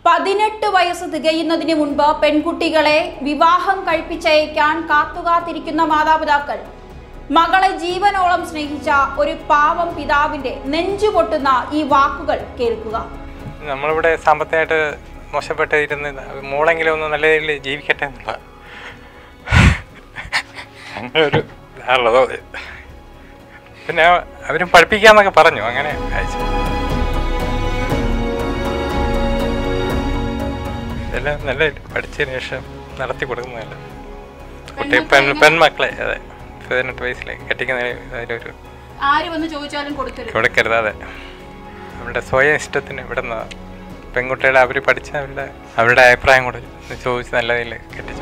പതിനെട്ട് വയസ്സ് തികയുന്നതിന് മുൻപ് പെൺകുട്ടികളെ വിവാഹം കഴിപ്പിച്ചയക്കാൻ കാത്തുകാത്തിരിക്കുന്ന മാതാപിതാക്കൾ മകളെ ജീവനോളം സ്നേഹിച്ച ഒരു പാവം പിതാവിന്റെ നെഞ്ചുപൊട്ടുന്ന ഈ വാക്കുകൾ കേൾക്കുക നമ്മളിവിടെ സാമ്പത്തികമായിട്ട് മോശപ്പെട്ട് ഇരുന്ന് മോളെങ്കിലും ഒന്ന് നല്ല രീതിയിൽ ജീവിക്കട്ടെ എന്നുള്ള അങ്ങനെ ഒരു ഇതാണുള്ളത് അത്. പിന്നെ അവരും പഠിപ്പിക്കാന്നൊക്കെ പറഞ്ഞു അങ്ങനെ അയച്ചു ഇതെല്ലാം നല്ല പഠിച്ചതിന് ശേഷം നടത്തി കൊടുക്കുന്നതല്ല കുട്ടി പെൺ പെൺമക്കളെ അതെ പതിനെട്ട് വയസ്സിലെ കെട്ടിക്കുന്ന അതിലൊരു ആര് വന്ന് ചോദിച്ചാലും കൊടുക്കരുത് കൊടുക്കരുത് അതെ അവരുടെ സ്വയം ഇഷ്ടത്തിന് വിടുന്ന പെൺകുട്ടികളെ അവർ പഠിച്ച അവരുടെ അവരുടെ അഭിപ്രായം കൂടെ ചോദിച്ച് നല്ല രീതിയിൽ കെട്ടിച്ചു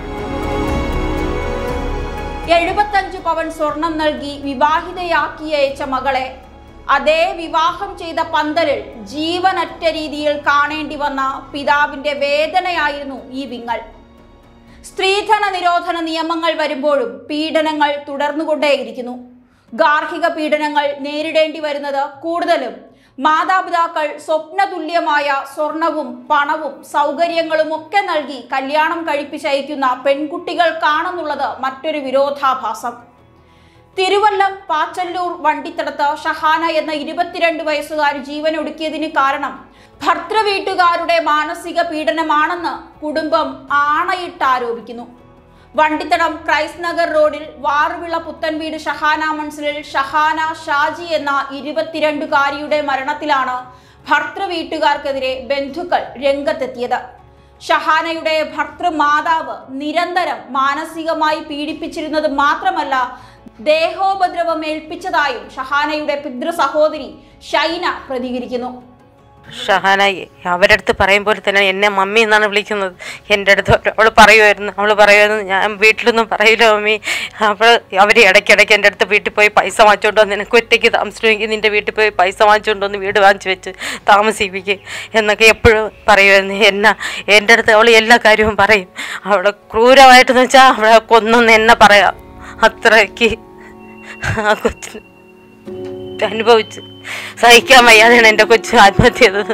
എഴുപത്തഞ്ച് പവൻ സ്വർണം നൽകി വിവാഹിതയാക്കി അയച്ച മകളെ അതേ വിവാഹം ചെയ്ത പന്തലിൽ ജീവനറ്റ രീതിയിൽ കാണേണ്ടി വന്ന പിതാവിന്റെ വേദനയായിരുന്നു ഈ വിങ്ങൽ സ്ത്രീധന നിരോധന നിയമങ്ങൾ വരുമ്പോഴും പീഡനങ്ങൾ തുടർന്നുകൊണ്ടേയിരിക്കുന്നു ഗാർഹിക പീഡനങ്ങൾ നേരിടേണ്ടി വരുന്നത് കൂടുതലും മാതാപിതാക്കൾ സ്വപ്നതുല്യമായ സ്വർണവും പണവും സൗകര്യങ്ങളും ഒക്കെ നൽകി കല്യാണം കഴിപ്പിച്ചയക്കുന്ന പെൺകുട്ടികൾക്കാണെന്നുള്ളത് മറ്റൊരു വിരോധാഭാസം തിരുവല്ലം പാച്ചല്ലൂർ വണ്ടിത്തടത്ത് ഷഹാന എന്ന ഇരുപത്തിരണ്ട് വയസ്സുകാരി ജീവനൊടുക്കിയതിന് കാരണം ഭർത്തൃവീട്ടുകാരുടെ മാനസിക പീഡനമാണെന്ന് കുടുംബം ആണയിട്ട് ആരോപിക്കുന്നു വണ്ടിത്തടം ക്രൈസ്റ്റ് നഗർ റോഡിൽ വാറുവിള പുത്തൻവീട് ഷഹാന മൻസിലിൽ ഷഹാന ഷാജി എന്ന ഇരുപത്തിരണ്ടുകാരിയുടെ മരണത്തിലാണ് ഭർത്തൃവീട്ടുകാർക്കെതിരെ ബന്ധുക്കൾ രംഗത്തെത്തിയത് ഷഹാനയുടെ ഭർത്തൃമാതാവ് നിരന്തരം മാനസികമായി പീഡിപ്പിച്ചിരുന്നത് മാത്രമല്ല ദേഹോപദ്രവം ഏൽപ്പിച്ചതായും ഷഹാനയുടെ പിതൃ സഹോദരി ഷൈന പ്രതികരിക്കുന്നു ഷഹാനായി അവരുടെ അടുത്ത് പറയുമ്പോൾ തന്നെ എന്നെ മമ്മി എന്നാണ് വിളിക്കുന്നത് എൻ്റെ അടുത്ത് അവൾ പറയുമായിരുന്നു അവൾ പറയുമായിരുന്നു ഞാൻ വീട്ടിലൊന്നും പറയില്ല മമ്മി അപ്പോൾ അവർ ഇടയ്ക്കിടയ്ക്ക് എൻ്റെ അടുത്ത് വീട്ടിൽ പോയി പൈസ വാങ്ങിച്ചുകൊണ്ട് വന്ന് നിനക്ക് ഒറ്റയ്ക്ക് താമസിക്കണമെങ്കിൽ നിൻ്റെ വീട്ടിൽ പോയി പൈസ വാങ്ങിച്ചുകൊണ്ട് വന്ന് വീട് വാങ്ങിച്ചു വെച്ച് താമസിപ്പിക്കുക എന്നൊക്കെ എപ്പോഴും പറയുമായിരുന്നു എന്നാ എൻ്റെ അടുത്ത് അവൾ എല്ലാ കാര്യവും പറയും അവളെ ക്രൂരമായിട്ടെന്ന് വെച്ചാൽ അവളെ കൊന്നെന്ന് എന്നെ പറയാം അത്രയ്ക്ക് ആ കൊച്ചിന് അനുഭവിച്ച് സഹിക്കാൻ വയ്യാതെയാണ് എൻ്റെ കൊച്ചു ആത്മഹത്യ ചെയ്തത്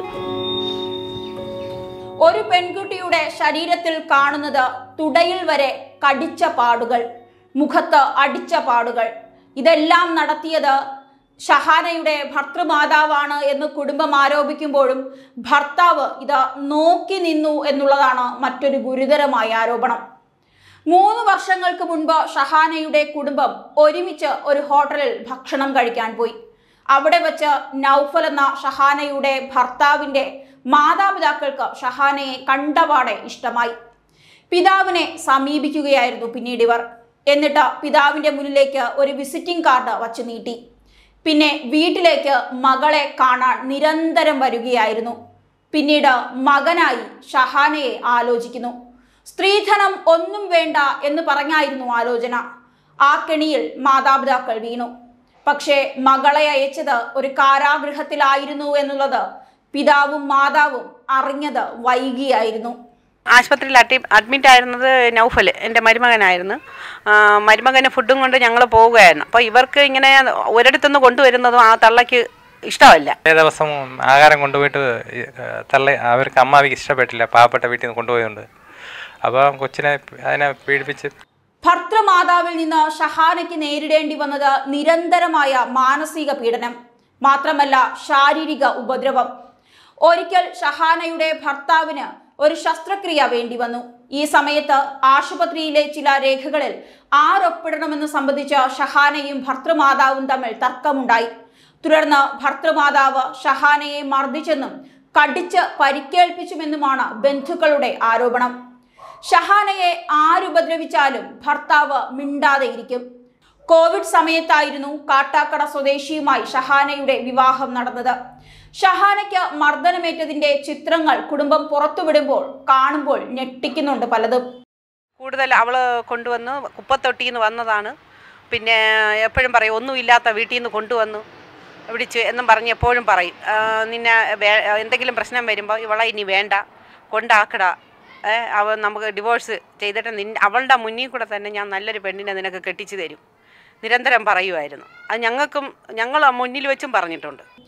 ഒരു പെൺകുട്ടിയുടെ ശരീരത്തിൽ കാണുന്നത് തുടയിൽ വരെ കടിച്ച പാടുകൾ മുഖത്ത് അടിച്ച പാടുകൾ ഇതെല്ലാം നടത്തിയത് ഷഹാനയുടെ ഭർത്തൃമാതാവാണ് എന്ന് കുടുംബം ആരോപിക്കുമ്പോഴും ഭർത്താവ് ഇത് നോക്കി നിന്നു എന്നുള്ളതാണ് മറ്റൊരു ഗുരുതരമായ ആരോപണം മൂന്ന് വർഷങ്ങൾക്ക് മുൻപ് ഷഹാനയുടെ കുടുംബം ഒരുമിച്ച് ഒരു ഹോട്ടലിൽ ഭക്ഷണം കഴിക്കാൻ പോയി അവിടെ വെച്ച് നൗഫൽ എന്ന ഷഹാനയുടെ ഭർത്താവിന്റെ മാതാപിതാക്കൾക്ക് ഷഹാനയെ കണ്ടപാടെ ഇഷ്ടമായി പിതാവിനെ സമീപിക്കുകയായിരുന്നു പിന്നീട് ഇവർ എന്നിട്ട് പിതാവിന്റെ മുന്നിലേക്ക് ഒരു വിസിറ്റിംഗ് കാർഡ് വച്ചു നീട്ടി പിന്നെ വീട്ടിലേക്ക് മകളെ കാണാൻ നിരന്തരം വരികയായിരുന്നു പിന്നീട് മകനായി ഷഹാനയെ ആലോചിക്കുന്നു സ്ത്രീധനം ഒന്നും വേണ്ട എന്ന് പറഞ്ഞായിരുന്നു ആലോചന ആ കെണിയിൽ മാതാപിതാക്കൾ വീണു പക്ഷേ മകളെ അയച്ചത് ഒരു കാരാഗൃഹത്തിലായിരുന്നു എന്നുള്ളത് പിതാവും മാതാവും അറിഞ്ഞത് വൈകിയായിരുന്നു ആശുപത്രിയിൽ അട്ടി അഡ്മിറ്റ് ആയിരുന്നത് നൗഫൽ എൻ്റെ മരുമകനായിരുന്നു ആ, മരുമകന് ഫുഡും കൊണ്ട് ഞങ്ങൾ പോവുകയായിരുന്നു അപ്പോൾ ഇവർക്ക് ഇങ്ങനെ ഒരിടത്തുനിന്ന് കൊണ്ടുവരുന്നതും ആ തള്ളയ്ക്ക് ഇഷ്ടമല്ല ഏ ദിവസവും ആഹാരം കൊണ്ടുപോയിട്ട് ഈ, ഏ, തള്ള അവർക്ക് അമ്മാവിക്ക് ഇഷ്ടപ്പെട്ടില്ല പാവപ്പെട്ട വീട്ടിൽ നിന്ന് കൊണ്ടുപോയതുകൊണ്ട് അപ്പോൾ കൊച്ചിനെ അതിനെ പീഡിപ്പിച്ച് ഭർത്തൃമാതാവിൽ നിന്ന് ഷഹാനയ്ക്ക് നേരിടേണ്ടി വന്നത് നിരന്തരമായ മാനസിക പീഡനം മാത്രമല്ല ശാരീരിക ഉപദ്രവം ഒരിക്കൽ ഷഹാനയുടെ ഭർത്താവിന് ഒരു ശസ്ത്രക്രിയ വേണ്ടി വന്നു ഈ സമയത്ത് ആശുപത്രിയിലെ ചില രേഖകളിൽ ആരൊപ്പിടണമെന്ന് സംബന്ധിച്ച് ഷഹാനയും ഭർത്തൃമാതാവും തമ്മിൽ തർക്കമുണ്ടായി തുടർന്ന് ഭർത്തൃമാതാവ് ഷഹാനയെ മർദ്ദിച്ചെന്നും കടിച്ച് പരിക്കേൽപ്പിച്ചുമെന്നുമാണ് ബന്ധുക്കളുടെ ആരോപണം ഷഹാനയെ ആരുപദ്രവിച്ചാലും ഭർത്താവ് മിണ്ടാതെയിരിക്കും കോവിഡ് സമയത്തായിരുന്നു കാട്ടാക്കട സ്വദേശിയുമായി ഷഹാനയുടെ വിവാഹം നടന്നത് ഷഹാനയ്ക്ക് മർദ്ദനമേറ്റതിന്റെ ചിത്രങ്ങൾ കുടുംബം പുറത്തുവിടുമ്പോൾ കാണുമ്പോൾ ഞെട്ടിക്കുന്നുണ്ട് പലതും കൂടുതൽ അവൾ കൊണ്ടുവന്ന് കുപ്പത്തൊട്ടിയിൽ നിന്ന് വന്നതാണ് പിന്നെ എപ്പോഴും പറയും ഒന്നുമില്ലാത്ത വീട്ടിൽ നിന്ന് കൊണ്ടുവന്നു വിളിച്ചു എന്നും പറഞ്ഞ് എപ്പോഴും പറയും ആ, നിന്നെ വേ- എന്തെങ്കിലും പ്രശ്നം വരുമ്പോൾ ഇവളെ ഇനി വേണ്ട കൊണ്ടാക്കട ഏ, അവ നമുക്ക് ഡിവോഴ്സ് ചെയ്തിട്ട് നിൻ അവളുടെ മുന്നിൽ കൂടെ തന്നെ ഞാൻ നല്ലൊരു പെണ്ണിനെ നിനക്ക് കെട്ടിച്ചു തരും നിരന്തരം പറയുമായിരുന്നു അത് ഞങ്ങൾക്കും ഞങ്ങൾ മുന്നിൽ വെച്ചും പറഞ്ഞിട്ടുണ്ട്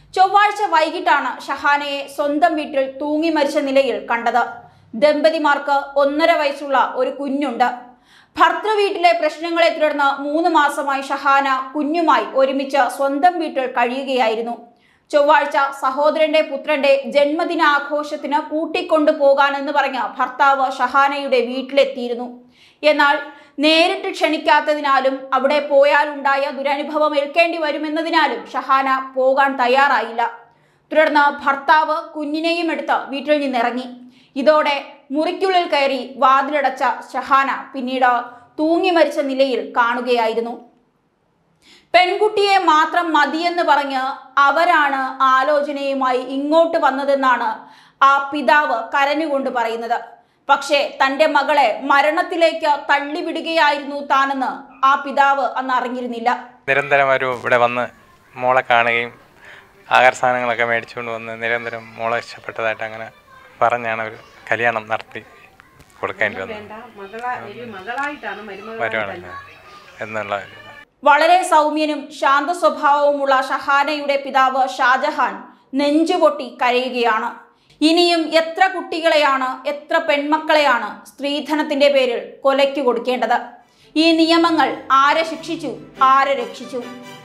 ചൊവ്വാഴ്ച വൈകിട്ടാണ് ഷഹാനയെ സ്വന്തം വീട്ടിൽ തൂങ്ങി മരിച്ച നിലയിൽ കണ്ടത് ദമ്പതിമാർക്ക് ഒന്നര വയസ്സുള്ള ഒരു കുഞ്ഞുണ്ട് ഭർത്തൃ വീട്ടിലെ പ്രശ്നങ്ങളെ തുടർന്ന് മൂന്ന് മാസമായി ഷഹാന കുഞ്ഞുമായി ഒരുമിച്ച് സ്വന്തം വീട്ടിൽ കഴിയുകയായിരുന്നു ചൊവ്വാഴ്ച സഹോദരന്റെ പുത്രന്റെ ജന്മദിനാഘോഷത്തിന് കൂട്ടിക്കൊണ്ടു പോകാനെന്ന് പറഞ്ഞ ഭർത്താവ് ഷഹാനയുടെ വീട്ടിലെത്തിയിരുന്നു എന്നാൽ നേരിട്ട് ക്ഷണിക്കാത്തതിനാലും അവിടെ പോയാലുണ്ടായ ദുരനുഭവം ഏൽക്കേണ്ടി വരുമെന്നതിനാലും ഷഹാന പോകാൻ തയ്യാറായില്ല തുടർന്ന് ഭർത്താവ് കുഞ്ഞിനെയും എടുത്ത് വീട്ടിൽ നിന്നിറങ്ങി ഇതോടെ മുറിക്കുള്ളിൽ കയറി വാതിലടച്ച ഷഹാന പിന്നീട് തൂങ്ങി മരിച്ച നിലയിൽ കാണുകയായിരുന്നു പെൺകുട്ടിയെ മാത്രം മതിയെന്ന് പറഞ്ഞ് അവരാണ് ആലോചനയുമായി ഇങ്ങോട്ട് വന്നതെന്നാണ് ആ പിതാവ് കരഞ്ഞുകൊണ്ട് പറയുന്നത് പക്ഷേ തന്റെ മകളെ മരണത്തിലേക്ക് തള്ളിവിടുകയായിരുന്നു താനെന്ന് ആ പിതാവ് അന്ന് അറിഞ്ഞിരുന്നില്ല നിരന്തരം ഒരു ഇവിടെ വന്ന് മോളെ കാണുകയും ആഹാര സാധനങ്ങളൊക്കെ മേടിച്ചുകൊണ്ട് വന്ന് നിരന്തരം മോളെ ഇഷ്ടപ്പെട്ടതായിട്ട് അങ്ങനെ പറഞ്ഞാണ് ഒരു കല്യാണം നടത്തി കൊടുക്കേണ്ടി വന്നത് മകളായിട്ടാണ് വരുവാണ് എന്നുള്ള ഒരു ഇത്. വളരെ സൗമ്യനും ശാന്ത സ്വഭാവവുമുള്ള ഷഹാനയുടെ പിതാവ് ഷാജഹാൻ നെഞ്ചുപൊട്ടി കരയുകയാണ് ഇനിയും എത്ര കുട്ടികളെയാണ് എത്ര പെൺമക്കളെയാണ് സ്ത്രീധനത്തിന്റെ പേരിൽ കൊലയ്ക്ക് കൊടുക്കേണ്ടത് ഈ നിയമങ്ങൾ ആരെ ശിക്ഷിച്ചു ആരെ രക്ഷിച്ചു